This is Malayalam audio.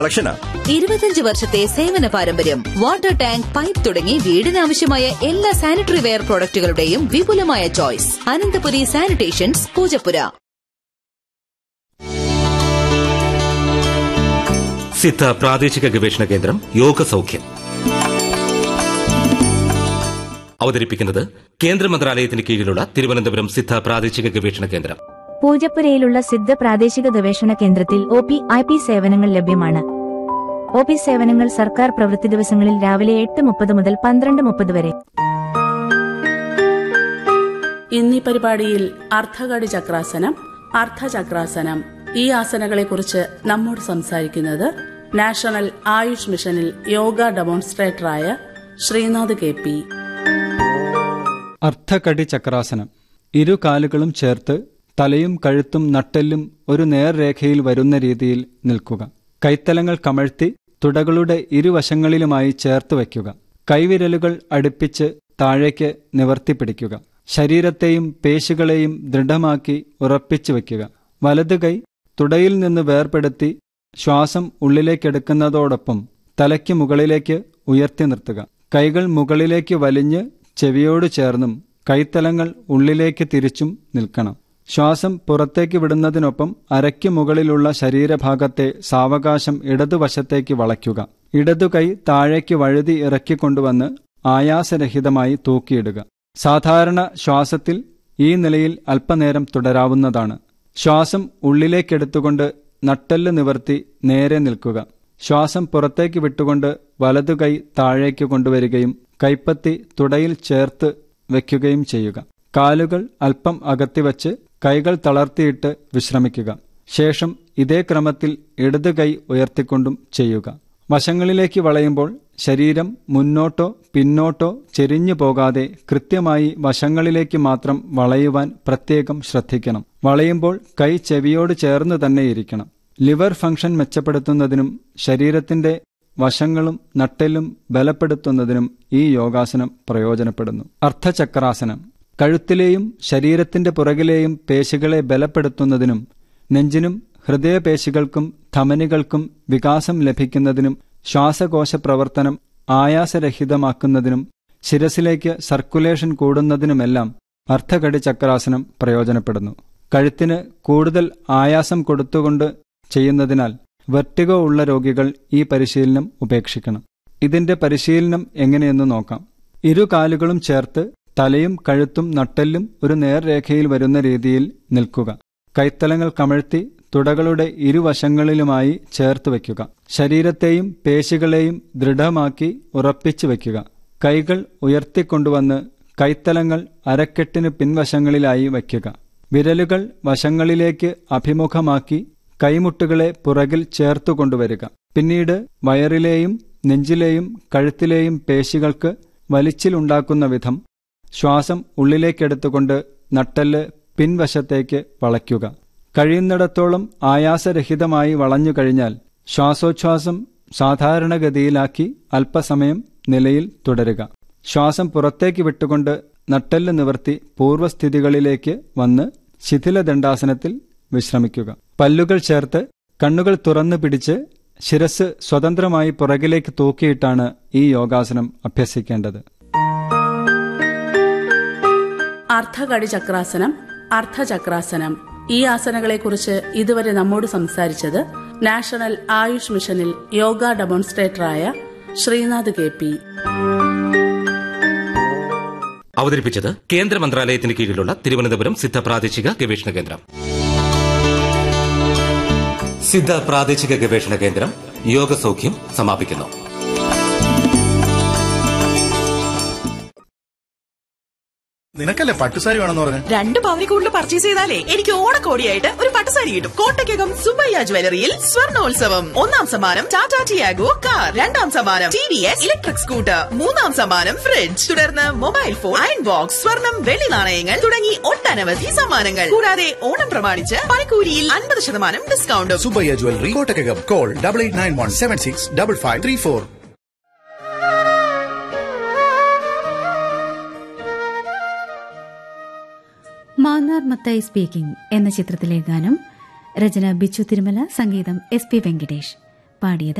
കളക്ഷനാ ഇരുപത്തിയഞ്ച് വർഷത്തെ സേവന പാരമ്പര്യം വാട്ടർ ടാങ്ക് പൈപ്പ് തുടങ്ങി വീടിനാവശ്യമായ എല്ലാ സാനിറ്ററി വെയർ പ്രോഡക്റ്റുകളുടെയും വിപുലമായ ചോയ്സ് അനന്തപുരി സാനിറ്റേഷൻസ് പൂജപ്പുര സിദ്ധ പ്രാദേശിക ഗവേഷണ കേന്ദ്രം യോഗ സൗഖ്യം അവതരിപ്പിക്കുന്നത് കേന്ദ്ര മന്ത്രാലയത്തിന് കീഴിലുള്ള തിരുവനന്തപുരം സിദ്ധ പ്രാദേശിക ഗവേഷണ കേന്ദ്രം പൂജപ്പുരയിലുള്ള സിദ്ധ പ്രാദേശിക ഗവേഷണ കേന്ദ്രത്തിൽ ഒ പി ഐ പി സേവനങ്ങൾ ലഭ്യമാണ് ഒ പി സേവനങ്ങൾ സർക്കാർ പ്രവൃത്തി ദിവസങ്ങളിൽ രാവിലെ എട്ട് മുപ്പത് മുതൽ പന്ത്രണ്ട് മുപ്പത് വരെ ഇന്നീ പരിപാടിയിൽ അർദ്ധകടി ചക്രാസനം അർദ്ധചക്രാസനം ഈ ആസനകളെക്കുറിച്ച് നമ്മോട് സംസാരിക്കുന്നത് നാഷണൽ ആയുഷ് മിഷനിൽ യോഗ ഡെമോൺസ്ട്രേറ്ററായ ശ്രീനാഥ് കെ പി അർദ്ധകടി ചക്രാസനം ഇരു കാലുകളും ചേർത്ത് തലയും കഴുത്തും നട്ടെല്ലും ഒരു നേർരേഖയിൽ വരുന്ന രീതിയിൽ നിൽക്കുക കൈത്തലങ്ങൾ കമഴ്ത്തി തുടകളുടെ ഇരുവശങ്ങളിലുമായി ചേർത്ത് വയ്ക്കുക കൈവിരലുകൾ അടുപ്പിച്ച് താഴേക്ക് നിവർത്തി പിടിക്കുക ശരീരത്തെയും പേശികളെയും ദൃഢമാക്കി ഉറപ്പിച്ചു വയ്ക്കുക വലത് കൈ തുടയിൽ നിന്ന് വേർപെടുത്തി ശ്വാസം ഉള്ളിലേക്കെടുക്കുന്നതോടൊപ്പം തലയ്ക്ക് മുകളിലേക്ക് ഉയർത്തി നിർത്തുക കൈകൾ മുകളിലേക്ക് വലിഞ്ഞ് ചെവിയോട് ചേർന്നും കൈത്തലങ്ങൾ ഉള്ളിലേക്ക് തിരിച്ചും നിൽക്കണം ശ്വാസം പുറത്തേക്ക് വിടുന്നതിനൊപ്പം അരയ്ക്ക് മുകളിലുള്ള ശരീരഭാഗത്തെ സാവകാശം ഇടതുവശത്തേക്ക് വളയ്ക്കുക ഇടതു കൈ താഴേക്ക് വഴുതി ഇറക്കിക്കൊണ്ടുവന്ന് ആയാസരഹിതമായി തൂക്കിയിടുക സാധാരണ ശ്വാസത്തിൽ ഈ നിലയിൽ അല്പനേരം തുടരാവുന്നതാണ് ശ്വാസം ഉള്ളിലേക്കെടുത്തുകൊണ്ട് നട്ടെല്ല് നിവർത്തി നേരെ നിൽക്കുക ശ്വാസം പുറത്തേക്ക് വിട്ടുകൊണ്ട് വലതു കൈ താഴേക്ക് കൊണ്ടുവരികയും കൈപ്പത്തി തുടയിൽ ചേർത്ത് വയ്ക്കുകയും ചെയ്യുക കാലുകൾ അല്പം അകത്തിവച്ച് കൈകൾ തളർത്തിയിട്ട് വിശ്രമിക്കുക ശേഷം ഇതേ ക്രമത്തിൽ ഇടത് കൈ ഉയർത്തിക്കൊണ്ടും ചെയ്യുക വശങ്ങളിലേക്ക് വളയുമ്പോൾ ശരീരം മുന്നോട്ടോ പിന്നോട്ടോ ചെരിഞ്ഞു പോകാതെ കൃത്യമായി വശങ്ങളിലേക്ക് മാത്രം വളയുവാൻ പ്രത്യേകം ശ്രദ്ധിക്കണം വളയുമ്പോൾ കൈ ചെവിയോട് ചേർന്ന് തന്നെ ഇരിക്കണം ലിവർ ഫംഗ്ഷൻ മെച്ചപ്പെടുത്തുന്നതിനും ശരീരത്തിന്റെ വശങ്ങളും നട്ടെല്ലും ബലപ്പെടുത്തുന്നതിനും ഈ യോഗാസനം പ്രയോജനപ്പെടുന്നു അർദ്ധചക്രാസനം കഴുത്തിലെയും ശരീരത്തിന്റെ പുറകിലെയും പേശികളെ ബലപ്പെടുത്തുന്നതിനും നെഞ്ചിനും ഹൃദയപേശികൾക്കും ധമനികൾക്കും വികാസം ലഭിക്കുന്നതിനും ശ്വാസകോശ പ്രവർത്തനം ആയാസരഹിതമാക്കുന്നതിനും ശിരസിലേക്ക് സർക്കുലേഷൻ കൂടുന്നതിനുമെല്ലാം അർദ്ധകടി ചക്രാസനം പ്രയോജനപ്പെടുന്നു കഴുത്തിന് കൂടുതൽ ആയാസം കൊടുത്തുകൊണ്ട് ചെയ്യുന്നതിനാൽ വെർട്ടിഗോ ഉള്ള രോഗികൾ ഈ പരിശീലനം ഉപേക്ഷിക്കണം ഇതിന്റെ പരിശീലനം എങ്ങനെയെന്ന് നോക്കാം ഇരു കാലുകളും ചേർത്ത് തലയും കഴുത്തും നട്ടെല്ലും ഒരു നേർരേഖയിൽ വരുന്ന രീതിയിൽ നിൽക്കുക കൈത്തലങ്ങൾ കമഴ്ത്തി തുടകളുടെ ഇരുവശങ്ങളിലുമായി ചേർത്ത് വയ്ക്കുക ശരീരത്തെയും പേശികളെയും ദൃഢമാക്കി ഉറപ്പിച്ചു വയ്ക്കുക കൈകൾ ഉയർത്തിക്കൊണ്ടുവന്ന് കൈത്തലങ്ങൾ അരക്കെട്ടിന് പിൻവശങ്ങളിലായി വയ്ക്കുക വിരലുകൾ വശങ്ങളിലേക്ക് അഭിമുഖമാക്കി കൈമുട്ടുകളെ പുറകിൽ ചേർത്തു കൊണ്ടുവരിക പിന്നീട് വയറിലെയും നെഞ്ചിലെയും കഴുത്തിലെയും പേശികൾക്ക് വലിച്ചിലുണ്ടാക്കുന്ന വിധം ശ്വാസം ഉള്ളിലേക്കെടുത്തുകൊണ്ട് നട്ടെല്ല് പിൻവശത്തേക്ക് വളയ്ക്കുക കഴിയുന്നിടത്തോളം ആയാസരഹിതമായി വളഞ്ഞു കഴിഞ്ഞാൽ ശ്വാസോച്ഛ്വാസം സാധാരണഗതിയിലാക്കി അല്പസമയം നിലയിൽ തുടരുക ശ്വാസം പുറത്തേക്ക് വിട്ടുകൊണ്ട് നട്ടെല്ല് നിവർത്തി പൂർവ്വസ്ഥിതികളിലേക്ക് വന്ന് ശിഥിലദണ്ഡാസനത്തിൽ വിശ്രമിക്കുക പല്ലുകൾ ചേർത്ത് കണ്ണുകൾ തുറന്നു പിടിച്ച് ശിരസ് സ്വതന്ത്രമായി പുറകിലേക്ക് തൂക്കിയിട്ടാണ് ഈ യോഗാസനം അഭ്യസിക്കേണ്ടത് അർദ്ധകടി ചക്രാസനം അർദ്ധചക്രാസനം ഈ ആസനകളെക്കുറിച്ച് ഇതുവരെ നമ്മോട് സംസാരിച്ചത് നാഷണൽ ആയുഷ് മിഷനിൽ യോഗ ഡെമോൺസ്ട്രേറ്ററായ ശ്രീനാഥ് കെ പി അവതരിപ്പിച്ചത് കേന്ദ്ര മന്ത്രാലയത്തിന് കീഴിലുള്ള തിരുവനന്തപുരം സിദ്ധ പ്രാദേശിക ഗവേഷണ കേന്ദ്രം സിദ്ധ പ്രാദേശിക ഗവേഷണ കേന്ദ്രം യോഗ സൗഖ്യം സമാപിക്കുന്നു നിനക്കല്ലേ പട്ടുസാരി വേണമെന്ന് പറഞ്ഞു രണ്ട് പവനി കൂടുതൽ പർച്ചേസ് ചെയ്താലേ എനിക്ക് ഓണക്കോടിയായിട്ട് ഒരു പട്ടുസാരി കിട്ടും കോട്ടയ്ക്കകം സുബയ്യ ജ്വല്ലറിയിൽ സ്വർണോത്സവം ഒന്നാം സമ്മാനം ടാറ്റ ടിയാഗോ കാർ രണ്ടാം സമ്മാനം T V S electric scooter മൂന്നാം സമ്മാനം ഫ്രിഡ്ജ് തുടർന്ന് മൊബൈൽ ഫോൺ അയൺ ബോക്സ് സ്വർണം വെള്ളി നാണയങ്ങൾ തുടങ്ങി ഒട്ടനവധി സമ്മാനങ്ങൾ കൂടാതെ ഓണം പ്രമാണിച്ച് പണിക്കൂലിയിൽ അൻപത് ശതമാനം ഡിസ്കൗണ്ടും Subbayya jewellery Kottakkakam call double eight nine one seven six double five three four Mannar Mathai speaking എന്ന ചിത്രത്തിലെ ഗാനം രചന ബിച്ചു തിരുമല സംഗീതം എസ് പി വെങ്കടേഷ് പാടിയത്